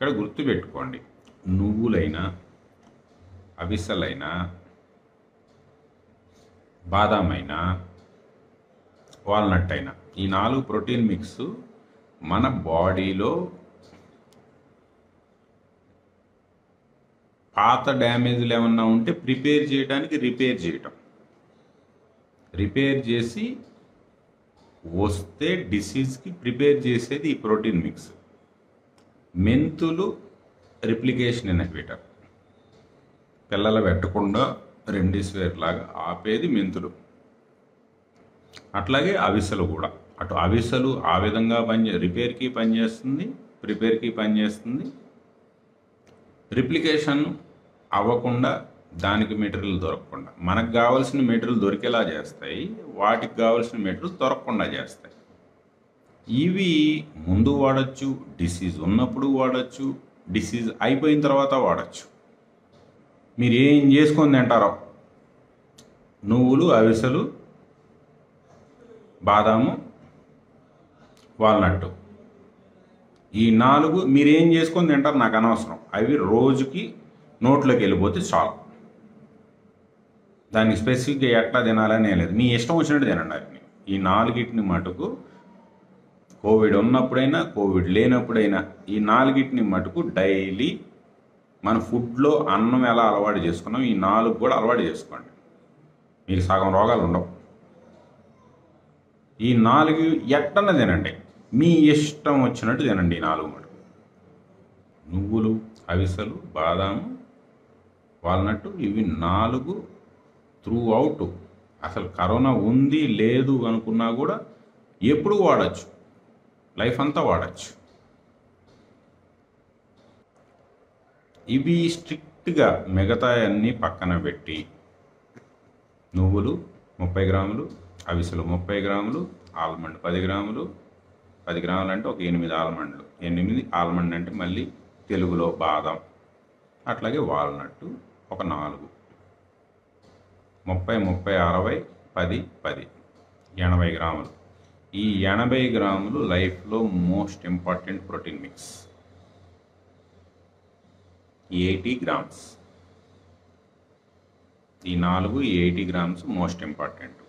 ఇక్కడ గుర్తుపెట్టుకోండి నువ్వులైనా అవిసలైనా బాదాం అయినా వాల్నట్ అయినా ఈ నాలుగు ప్రోటీన్ మిక్స్ మన బాడీలో పాత డ్యామేజ్లు ఏమన్నా ఉంటే ప్రిపేర్ చేయడానికి రిపేర్ చేయటం రిపేర్ చేసి వస్తే డిసీజ్కి ప్రిపేర్ చేసేది ఈ ప్రోటీన్ మిక్స్ మెంతులు రిప్లికేషన్ ఇన్హిబిటర్ పిల్లలు పెట్టకుండా రెండిస్వేర్ లాగా ఆపేది మెంతులు అట్లాగే అవిసెలు కూడా అటు అవిసెలు ఆ విధంగా పని రిపేర్కి పనిచేస్తుంది ప్రిపేర్కి పనిచేస్తుంది రిప్లికేషన్ అవ్వకుండా దానికి మెటీరియల్ దొరకకుండా మనకు కావాల్సిన మెటీరియల్ దొరికేలా చేస్తాయి వాటికి కావాల్సిన మెటీరియల్ దొరకకుండా చేస్తాయి ఇవి ముందు వాడచ్చు డిసీజ్ ఉన్నప్పుడు వాడచ్చు డిసీజ్ అయిపోయిన తర్వాత వాడచ్చు మీరు ఏం చేసుకొని తింటారో నువ్వులు అవిసెలు బాదాము వాల్నట్ ఈ నాలుగు మీరు ఏం చేసుకొని తింటారు నాకు అనవసరం అవి రోజుకి నోట్లోకి వెళ్ళిపోతే చాలు దానికి స్పెసిఫిక్గా ఎట్లా తినాలని ఏం లేదు మీ ఇష్టం వచ్చినట్టు తినండి అవి ఈ నాలుగిటిని మటుకు కోవిడ్ ఉన్నప్పుడైనా కోవిడ్ లేనప్పుడైనా ఈ నాలుగిటిని మటుకు డైలీ మన ఫుడ్లో అన్నం ఎలా అలవాటు చేసుకున్నాం ఈ నాలుగు కూడా అలవాటు చేసుకోండి మీకు సగం రోగాలు ఉండవు ఈ నాలుగు ఎట్టన తినండి మీ ఇష్టం వచ్చినట్టు తినండి ఈ నాలుగు మటుకు నువ్వులు అవిసెలు బాదాము వాల్నట్ ఇవి నాలుగు త్రూ అవుట్ అసలు కరోనా ఉంది లేదు అనుకున్నా కూడా ఎప్పుడు వాడచ్చు లైఫ్ అంతా వాడచ్చు ఇవి స్ట్రిక్ట్గా మిగతా అన్నీ పక్కన పెట్టి నువ్వులు ముప్పై గ్రాములు అవిసెలు ముప్పై గ్రాములు ఆల్మండ్ పది గ్రాములు పది గ్రాములు అంటే ఒక ఎనిమిది ఆల్మండ్లు ఎనిమిది ఆల్మండ్ అంటే మళ్ళీ తెలుగులో బాదం అట్లాగే వాల్నట్ ఒక నాలుగు ముప్పై ముప్పై అరవై పది పది ఎనభై గ్రాములు ఈ ఎనభై గ్రాములు లైఫ్లో most important protein mix eighty grams ఈ నాలుగు ఎయిటీ గ్రామ్స్ మోస్ట్ ఇంపార్టెంట్